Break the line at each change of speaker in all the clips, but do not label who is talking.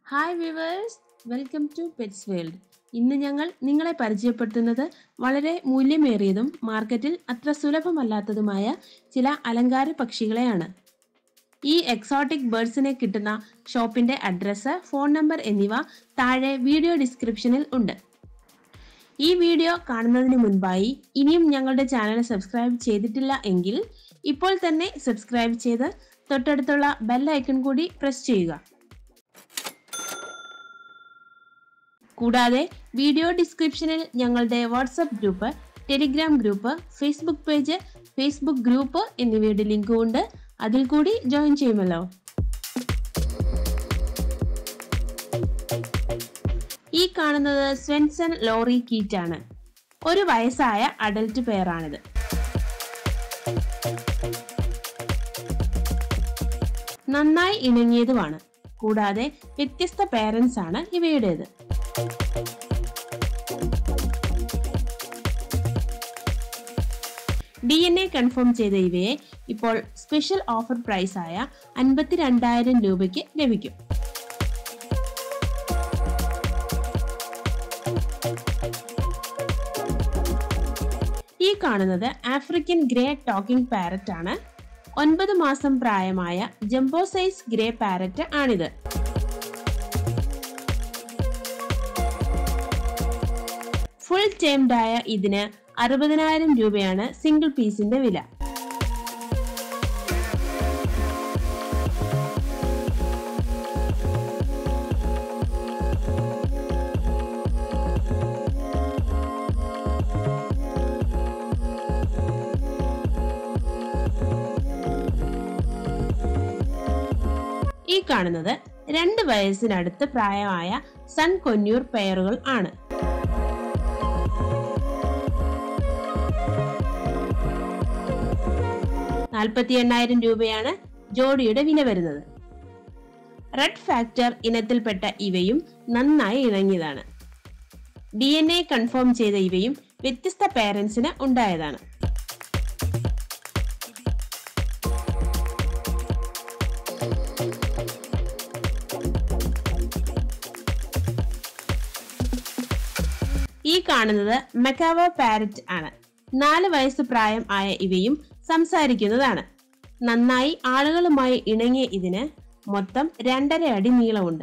hi viewers welcome to pets world ഇന്ന് ഞങ്ങൾ നിങ്ങളെ പരിചയപ്പെടുത്തുന്നത് വളരെ മൂല്യമേറിയതും മാർക്കറ്റിൽ അത്ര സുലഭമല്ലാത്തതുമായ ചില അലങ്കാര പക്ഷികളെയാണ് ഈ എക്സോട്ടിക് ബേർഡ്സിനെ കിട്ടുന്ന ഷോപ്പിന്റെ അഡ്രസ്സ് ഫോൺ നമ്പർ എന്നിവ താഴെ വീഡിയോ ഡിസ്ക്രിപ്ഷനിൽ ഉണ്ട് ഈ വീഡിയോ കാണുന്നതിന് മുൻപായി ഇനിയും ഞങ്ങളുടെ ചാനൽ സബ്സ്ക്രൈബ് ചെയ്തിട്ടില്ല എങ്കിൽ ഇപ്പോൾ തന്നെ സബ്സ്ക്രൈബ് ചെയ്ത് തൊട്ടടുത്തുള്ള ബെൽ ഐക്കൺ കൂടി പ്രസ് ചെയ്യുക കൂടാതെ വീഡിയോ ഡിസ്ക്രിപ്ഷനിൽ ഞങ്ങളുടെ WhatsApp group Telegram group Facebook page Facebook group എന്നിവയുടെ ലിങ്കും ഉണ്ട് അതിൽ കൂടി ജോയിൻ ചെയ്യുമല്ലോ ഈ കാണുന്നത് സ്വെൻസൺ ലോറി കീറ്റ് ആണ് ഒരു വയസ്സായ അഡൽട്ട് പെയറാണിത് നന്നായി ഇണങ്ങിയതുമാണ് കൂടാതെ വ്യത്യസ്ത പേരൻസ് ആണ് ഇവയുടേത് ഡി എൻ എ കൺഫേം ചെയ്ത ഇവയെ ഇപ്പോൾ സ്പെഷ്യൽ ഓഫർ പ്രൈസ് ആയ അൻപത്തിരണ്ടായിരം രൂപയ്ക്ക് ലഭിക്കും ഈ കാണുന്നത് ആഫ്രിക്കൻ ഗ്രേ ടോക്കിംഗ് പാരറ്റ് ആണ് ഒൻപത് മാസം പ്രായമായ ജംബോ സൈസ് ഗ്രേ പാരറ്റ് ആണിത് ഫുൾ ടേംഡ് ആയ ഇതിന് അറുപതിനായിരം രൂപയാണ് സിംഗിൾ പീസിന്റെ വില ഈ കാണുന്നത് രണ്ട് വയസ്സിനടുത്ത് പ്രായമായ സൺ കൊന്യൂർ പെയറുകൾ ആണ് നാൽപ്പത്തി എണ്ണായിരം രൂപയാണ് ജോഡിയുടെ വില വരുന്നത് റെഡ് ഫാക്ടർ ഇനത്തിൽപ്പെട്ട ഇവയും നന്നായി ഇണങ്ങിയതാണ് ഡി എൻ എ കൺഫേം ചെയ്ത ഇവയും വ്യത്യസ്ത പേരൻസിന് ഉണ്ടായതാണ് ഈ കാണുന്നത് മെക്കാവ പാരറ്റ് ആണ് നാല് വയസ്സ് പ്രായം ആയ ഇവയും സംസാരിക്കുന്നതാണ് നന്നായി ആളുകളുമായി ഇണങ്ങിയ ഇതിന് മൊത്തം രണ്ടര അടി നീളമുണ്ട്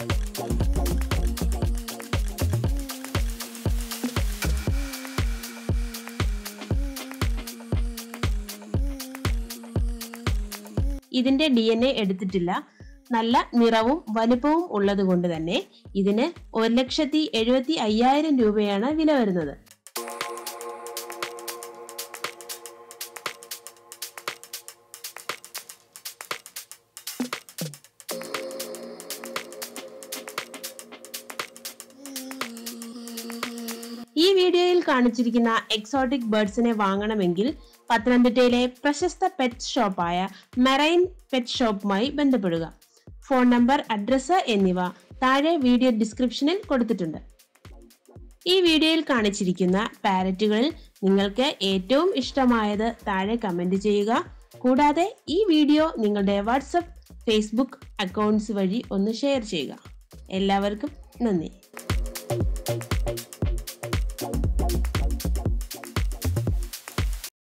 ഇതിന്റെ ഡി എൻ എ എടുത്തിട്ടില്ല നല്ല നിറവും വലുപ്പവും ഉള്ളത് കൊണ്ട് തന്നെ ഇതിന് ഒരു ലക്ഷത്തി എഴുപത്തി അയ്യായിരം രൂപയാണ് വില വരുന്നത് ഈ വീഡിയോയിൽ കാണിച്ചിരിക്കുന്ന എക്സോട്ടിക് ബേർഡ്സിനെ വാങ്ങണമെങ്കിൽ പത്തനംതിട്ടയിലെ പ്രശസ്ത പെറ്റ് ഷോപ്പായ മെറൈൻ പെറ്റ് ഷോപ്പുമായി ബന്ധപ്പെടുക ഫോൺ നമ്പർ അഡ്രസ്സ് എന്നിവ താഴെ വീഡിയോ ഡിസ്ക്രിപ്ഷനിൽ കൊടുത്തിട്ടുണ്ട് ഈ വീഡിയോയിൽ കാണിച്ചിരിക്കുന്ന പാരറ്റുകളിൽ നിങ്ങൾക്ക് ഏറ്റവും ഇഷ്ടമായത് താഴെ കമന്റ് ചെയ്യുക കൂടാതെ ഈ വീഡിയോ നിങ്ങളുടെ വാട്സപ്പ് ഫേസ്ബുക്ക് അക്കൗണ്ട്സ് വഴി ഒന്ന് ഷെയർ ചെയ്യുക എല്ലാവർക്കും നന്ദി